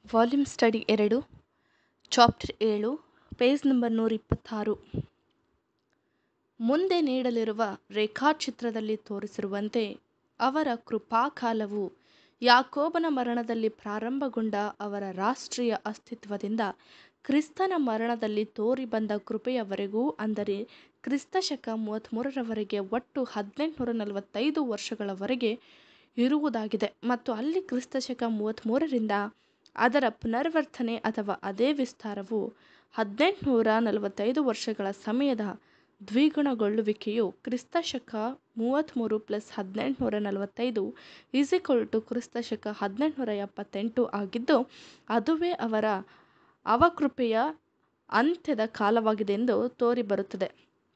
volume study ಎರಡು chapter ಏಳು page number ನೂರ ಇಪ್ಪತ್ತಾರು ಮುಂದೆ ನೀಡಲಿರುವ ರೇಖಾಚಿತ್ರದಲ್ಲಿ ತೋರಿಸಿರುವಂತೆ ಅವರ ಕೃಪಾಕಾಲವು ಯಾಕೋಬನ ಮರಣದಲ್ಲಿ ಪ್ರಾರಂಭಗೊಂಡ ಅವರ ರಾಷ್ಟ್ರೀಯ ಅಸ್ತಿತ್ವದಿಂದ ಕ್ರಿಸ್ತನ ಮರಣದಲ್ಲಿ ತೋರಿಬಂದ ಕೃಪೆಯವರೆಗೂ ಅಂದರೆ ಕ್ರಿಸ್ತಶಕ ಮೂವತ್ತ್ಮೂರರವರೆಗೆ ಒಟ್ಟು ಹದಿನೆಂಟುನೂರ ನಲವತ್ತೈದು ವರ್ಷಗಳವರೆಗೆ ಇರುವುದಾಗಿದೆ ಮತ್ತು ಅಲ್ಲಿ ಕ್ರಿಸ್ತಶಕ ಮೂವತ್ತ್ಮೂರರಿಂದ ಅದರ ಪುನರಾವರ್ತನೆ ಅಥವಾ ಅದೇ ವಿಸ್ತಾರವು ಹದಿನೆಂಟುನೂರ ನಲವತ್ತೈದು ವರ್ಷಗಳ ಸಮಯದ ದ್ವಿಗುಣಗೊಳ್ಳುವಿಕೆಯು ಕ್ರಿಸ್ತಶಕ ಮೂವತ್ತ್ಮೂರು ಪ್ಲಸ್ ಹದಿನೆಂಟುನೂರ ನಲವತ್ತೈದು ಈಸ್ ಈಕ್ವಲ್ ಟು ಕ್ರಿಸ್ತಶಕ ಹದಿನೆಂಟುನೂರ ಎಪ್ಪತ್ತೆಂಟು ಆಗಿದ್ದು ಅದುವೇ ಅವರ ಅವಕೃಪೆಯ ಅಂತ್ಯದ ಕಾಲವಾಗಿದೆ ಎಂದು ತೋರಿಬರುತ್ತದೆ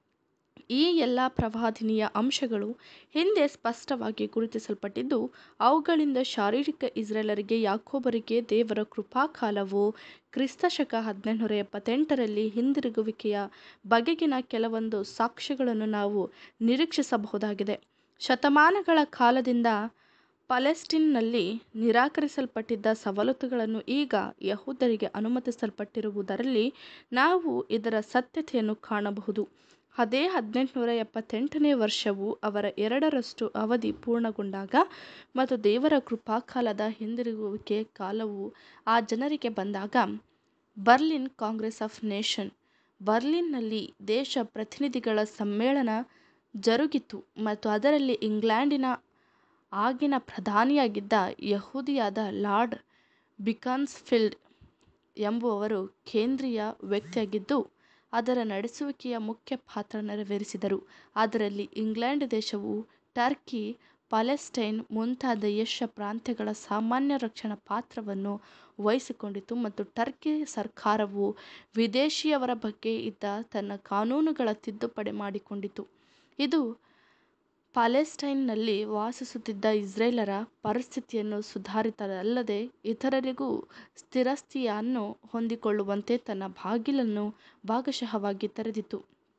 ಈ ಎಲ್ಲ ಪ್ರವಾದನೀಯ ಅಂಶಗಳು ಹಿಂದೆ ಸ್ಪಷ್ಟವಾಗಿ ಗುರುತಿಸಲ್ಪಟ್ಟಿದ್ದು ಅವುಗಳಿಂದ ಶಾರೀರಿಕ ಇಸ್ರೇಲರಿಗೆ ಯಾಕೋಬರಿಗೆ ದೇವರ ಕೃಪಾಕಾಲವು ಕ್ರಿಸ್ತಶಕ ಹದಿನೆಂಟುನೂರ ಎಪ್ಪತ್ತೆಂಟರಲ್ಲಿ ಹಿಂದಿರುಗುವಿಕೆಯ ಬಗೆಗಿನ ಕೆಲವೊಂದು ಸಾಕ್ಷ್ಯಗಳನ್ನು ನಾವು ನಿರೀಕ್ಷಿಸಬಹುದಾಗಿದೆ ಶತಮಾನಗಳ ಕಾಲದಿಂದ ಪಲೆಸ್ಟೀನ್ನಲ್ಲಿ ನಿರಾಕರಿಸಲ್ಪಟ್ಟಿದ್ದ ಸವಲತ್ತುಗಳನ್ನು ಈಗ ಯಹೂದರಿಗೆ ಅನುಮತಿಸಲ್ಪಟ್ಟಿರುವುದರಲ್ಲಿ ನಾವು ಇದರ ಸತ್ಯತೆಯನ್ನು ಕಾಣಬಹುದು ಅದೇ ಹದಿನೆಂಟುನೂರ ಎಪ್ಪತ್ತೆಂಟನೇ ವರ್ಷವು ಅವರ ಎರಡರಷ್ಟು ಅವಧಿ ಪೂರ್ಣಗೊಂಡಾಗ ಮತ್ತು ದೇವರ ಕೃಪಾಕಾಲದ ಹಿಂದಿರುಗುವಿಕೆ ಕಾಲವು ಆ ಜನರಿಗೆ ಬಂದಾಗ ಬರ್ಲಿನ್ ಕಾಂಗ್ರೆಸ್ ಆಫ್ ನೇಷನ್ ಬರ್ಲಿನ್ನಲ್ಲಿ ದೇಶ ಪ್ರತಿನಿಧಿಗಳ ಸಮ್ಮೇಳನ ಜರುಗಿತು ಮತ್ತು ಅದರಲ್ಲಿ ಇಂಗ್ಲೆಂಡಿನ ಆಗಿನ ಪ್ರಧಾನಿಯಾಗಿದ್ದ ಯಹೂದಿಯಾದ ಲಾರ್ಡ್ ಬಿಕಾನ್ಸ್ಫೀಲ್ಡ್ ಎಂಬುವವರು ಕೇಂದ್ರೀಯ ವ್ಯಕ್ತಿಯಾಗಿದ್ದು ಅದರ ನಡೆಸುವಿಕೆಯ ಮುಖ್ಯ ಪಾತ್ರ ನೆರವೇರಿಸಿದರು ಅದರಲ್ಲಿ ಇಂಗ್ಲೆಂಡ್ ದೇಶವು ಟರ್ಕಿ ಪಾಲೆಸ್ಟೈನ್ ಮುಂತಾದ ಏಷ್ಯಾ ಪ್ರಾಂತ್ಯಗಳ ಸಾಮಾನ್ಯ ರಕ್ಷಣಾ ಪಾತ್ರವನ್ನು ವಹಿಸಿಕೊಂಡಿತು ಮತ್ತು ಟರ್ಕಿ ಸರ್ಕಾರವು ವಿದೇಶಿಯವರ ಬಗ್ಗೆ ಇದ್ದ ತನ್ನ ಕಾನೂನುಗಳ ತಿದ್ದುಪಡಿ ಮಾಡಿಕೊಂಡಿತು ಇದು ಪಾಲೆಸ್ಟೈನ್ನಲ್ಲಿ ವಾಸಿಸುತ್ತಿದ್ದ ಇಸ್ರೇಲರ ಪರಿಸ್ಥಿತಿಯನ್ನು ಸುಧಾರಿತಲ್ಲದೆ ಇತರರಿಗೂ ಸ್ಥಿರಸ್ಥಿತಿಯನ್ನು ಹೊಂದಿಕೊಳ್ಳುವಂತೆ ತನ್ನ ಬಾಗಿಲನ್ನು ಭಾಗಶಃವಾಗಿ ತೆರೆದಿತು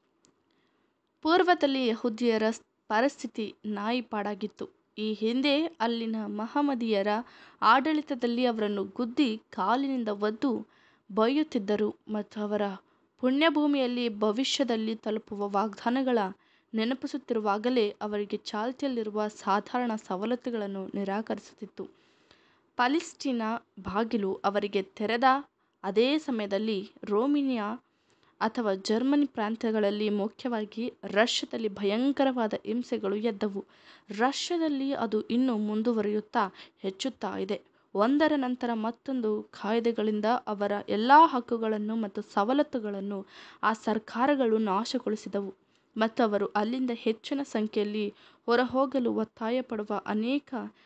ಪೂರ್ವದಲ್ಲಿ ಯಹೂದಿಯರ ಪರಿಸ್ಥಿತಿ ನಾಯಿಪಾಡಾಗಿತ್ತು ಈ ಹಿಂದೆ ಅಲ್ಲಿನ ಮಹಮ್ಮದೀಯರ ಆಡಳಿತದಲ್ಲಿ ಅವರನ್ನು ಗುದ್ದಿ ಕಾಲಿನಿಂದ ಒದ್ದು ಬೈಯುತ್ತಿದ್ದರು ಮತ್ತು ಅವರ ಪುಣ್ಯಭೂಮಿಯಲ್ಲಿ ಭವಿಷ್ಯದಲ್ಲಿ ತಲುಪುವ ವಾಗ್ದಾನಗಳ ನೆನಪಿಸುತ್ತಿರುವಾಗಲೇ ಅವರಿಗೆ ಚಾಲ್ತಿಯಲ್ಲಿರುವ ಸಾಧಾರಣ ಸವಲತ್ತುಗಳನ್ನು ನಿರಾಕರಿಸುತ್ತಿತ್ತು ಪಾಲಿಸ್ಟೀನ ಬಾಗಿಲು ಅವರಿಗೆ ತೆರೆದ ಅದೇ ಸಮಯದಲ್ಲಿ ರೋಮಿನಿಯಾ ಅಥವಾ ಜರ್ಮನಿ ಪ್ರಾಂತ್ಯಗಳಲ್ಲಿ ಮುಖ್ಯವಾಗಿ ರಷ್ಯಾದಲ್ಲಿ ಭಯಂಕರವಾದ ಹಿಂಸೆಗಳು ಎದ್ದವು ರಷ್ಯಾದಲ್ಲಿ ಅದು ಇನ್ನೂ ಮುಂದುವರಿಯುತ್ತಾ ಹೆಚ್ಚುತ್ತಾ ಇದೆ ಒಂದರ ನಂತರ ಮತ್ತೊಂದು ಕಾಯ್ದೆಗಳಿಂದ ಅವರ ಎಲ್ಲ ಹಕ್ಕುಗಳನ್ನು ಮತ್ತು ಸವಲತ್ತುಗಳನ್ನು ಆ ಸರ್ಕಾರಗಳು ನಾಶಗೊಳಿಸಿದವು ಮತ್ತು ಅವರು ಅಲ್ಲಿಂದ ಹೆಚ್ಚಿನ ಸಂಖ್ಯೆಯಲ್ಲಿ ಹೊರಹೋಗಲು ಒತ್ತಾಯ ಪಡುವ ಅನೇಕ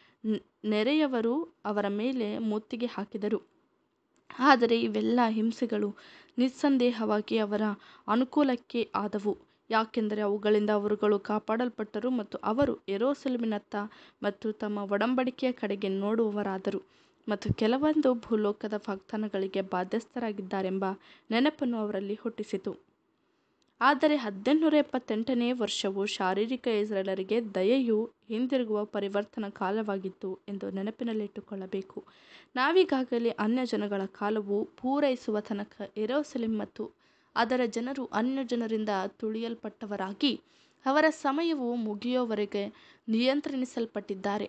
ನೆರೆಯವರು ಅವರ ಮೇಲೆ ಮುತ್ತಿಗೆ ಹಾಕಿದರು ಆದರೆ ಇವೆಲ್ಲ ಹಿಂಸೆಗಳು ನಿಸ್ಸಂದೇಹವಾಗಿ ಅವರ ಅನುಕೂಲಕ್ಕೆ ಆದವು ಯಾಕೆಂದರೆ ಅವುಗಳಿಂದ ಅವರುಗಳು ಕಾಪಾಡಲ್ಪಟ್ಟರು ಮತ್ತು ಅವರು ಯೆರೂಸಲೇಮಿನತ್ತ ಮತ್ತು ತಮ್ಮ ಒಡಂಬಡಿಕೆಯ ಕಡೆಗೆ ನೋಡುವವರಾದರು ಮತ್ತು ಕೆಲವೊಂದು ಭೂಲೋಕದ ವಾಗ್ದಾನಗಳಿಗೆ ಬಾಧ್ಯಸ್ಥರಾಗಿದ್ದಾರೆಂಬ ನೆನಪನ್ನು ಅವರಲ್ಲಿ ಹುಟ್ಟಿಸಿತು ಆದರೆ ಹದಿನೆಂಟುನೂರ ಎಪ್ಪತ್ತೆಂಟನೇ ವರ್ಷವು ಶಾರೀರಿಕ ಇಸ್ರೇಲರಿಗೆ ದಯೆಯು ಹಿಂದಿರುಗುವ ಪರಿವರ್ತನಾ ಕಾಲವಾಗಿತ್ತು ಎಂದು ನೆನಪಿನಲ್ಲಿಟ್ಟುಕೊಳ್ಳಬೇಕು ನಾವೀಗಾಗಲೇ ಅನ್ಯಜನಗಳ ಕಾಲವು ಪೂರೈಸುವ ತನಕ ಯೆರೂಸಲೇಮ್ ಮತ್ತು ಅದರ ಜನರು ಅನ್ಯಜನರಿಂದ ತುಳಿಯಲ್ಪಟ್ಟವರಾಗಿ ಅವರ ಸಮಯವು ಮುಗಿಯುವವರೆಗೆ ನಿಯಂತ್ರಿಸಲ್ಪಟ್ಟಿದ್ದಾರೆ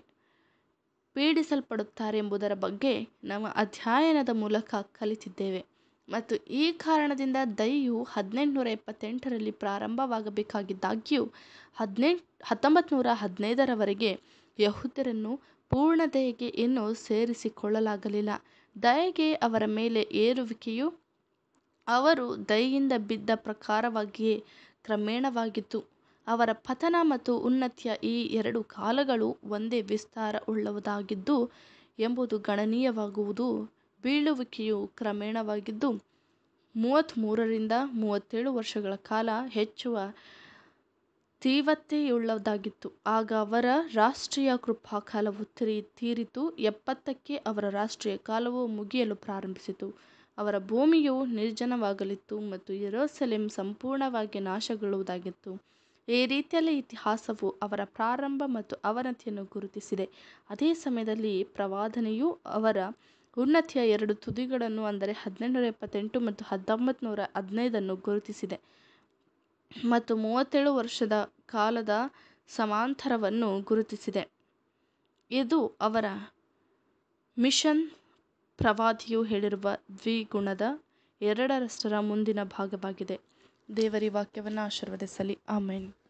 ಪೀಡಿಸಲ್ಪಡುತ್ತಾರೆ ಎಂಬುದರ ಬಗ್ಗೆ ನಮ್ಮ ಅಧ್ಯಯನದ ಮೂಲಕ ಕಲಿತಿದ್ದೇವೆ ಮತ್ತು ಈ ಕಾರಣದಿಂದ ದಯೆಯು ಹದಿನೆಂಟುನೂರ ಎಪ್ಪತ್ತೆಂಟರಲ್ಲಿ ಪ್ರಾರಂಭವಾಗಬೇಕಾಗಿದ್ದಾಗ್ಯೂ ಹದಿನೆಂಟು ಹತ್ತೊಂಬತ್ತು ನೂರ ಹದಿನೈದರವರೆಗೆ ಯಹೂದ್ಯರನ್ನು ಪೂರ್ಣ ದಯೆಗೆ ಇನ್ನೂ ಸೇರಿಸಿಕೊಳ್ಳಲಾಗಲಿಲ್ಲ ದಯೆಗೆ ಅವರ ಮೇಲೆ ಏರುವಿಕೆಯು ಅವರು ದಯೆಯಿಂದ ಬಿದ್ದ ಪ್ರಕಾರವಾಗಿಯೇ ಕ್ರಮೇಣವಾಗಿತ್ತು ಅವರ ಪತನ ಮತ್ತು ಉನ್ನತಿಯ ಈ ಎರಡು ಕಾಲಗಳು ಒಂದೇ ವಿಸ್ತಾರ ಉಳ್ಳವುದಾಗಿದ್ದು ಎಂಬುದು ಗಣನೀಯವಾಗುವುದು ಬೀಳುವಿಕೆಯು ಕ್ರಮೇಣವಾಗಿದ್ದು ಮೂವತ್ತ್ಮೂರರಿಂದ ಮೂವತ್ತೇಳು ವರ್ಷಗಳ ಕಾಲ ಹೆಚ್ಚುವ ತೀವ್ರತೆಯುಳ್ಳದಾಗಿತ್ತು ಆಗ ಅವರ ರಾಷ್ಟ್ರೀಯ ಕೃಪಾಕಾಲವು ತೀರಿ ತೀರಿತು ಎಪ್ಪತ್ತಕ್ಕೆ ಅವರ ರಾಷ್ಟ್ರೀಯ ಕಾಲವು ಮುಗಿಯಲು ಪ್ರಾರಂಭಿಸಿತು ಅವರ ಭೂಮಿಯು ನಿರ್ಜನವಾಗಲಿತ್ತು ಮತ್ತು ಯೆರೂಸಲೇಮ್ ಸಂಪೂರ್ಣವಾಗಿ ನಾಶಗೊಳ್ಳುವುದಾಗಿತ್ತು ಈ ರೀತಿಯಲ್ಲಿ ಇತಿಹಾಸವು ಅವರ ಪ್ರಾರಂಭ ಮತ್ತು ಅವನತಿಯನ್ನು ಗುರುತಿಸಿದೆ ಅದೇ ಸಮಯದಲ್ಲಿ ಪ್ರವಾದನೆಯು ಅವರ ಉನ್ನತಿಯ ಎರಡು ತುದಿಗಳನ್ನು ಅಂದರೆ ಹದಿನೆಂಟುನೂರ ಎಪ್ಪತ್ತೆಂಟು ಮತ್ತು ಹತ್ತೊಂಬತ್ತು ನೂರ ಹದಿನೈದನ್ನು ಗುರುತಿಸಿದೆ ಮತ್ತು ಮೂವತ್ತೇಳು ವರ್ಷದ ಕಾಲದ ಸಮಾಂತರವನ್ನು ಗುರುತಿಸಿದೆ ಇದು ಅವರ ಮಿಷನ್ ಪ್ರವಾದಿಯು ಹೇಳಿರುವ ದ್ವಿಗುಣದ ಎರಡರಷ್ಟರ ಮುಂದಿನ ಭಾಗವಾಗಿದೆ ದೇವರಿ ವಾಕ್ಯವನ್ನು ಆಶೀರ್ವದಿಸಲಿ ಆಮೇನ್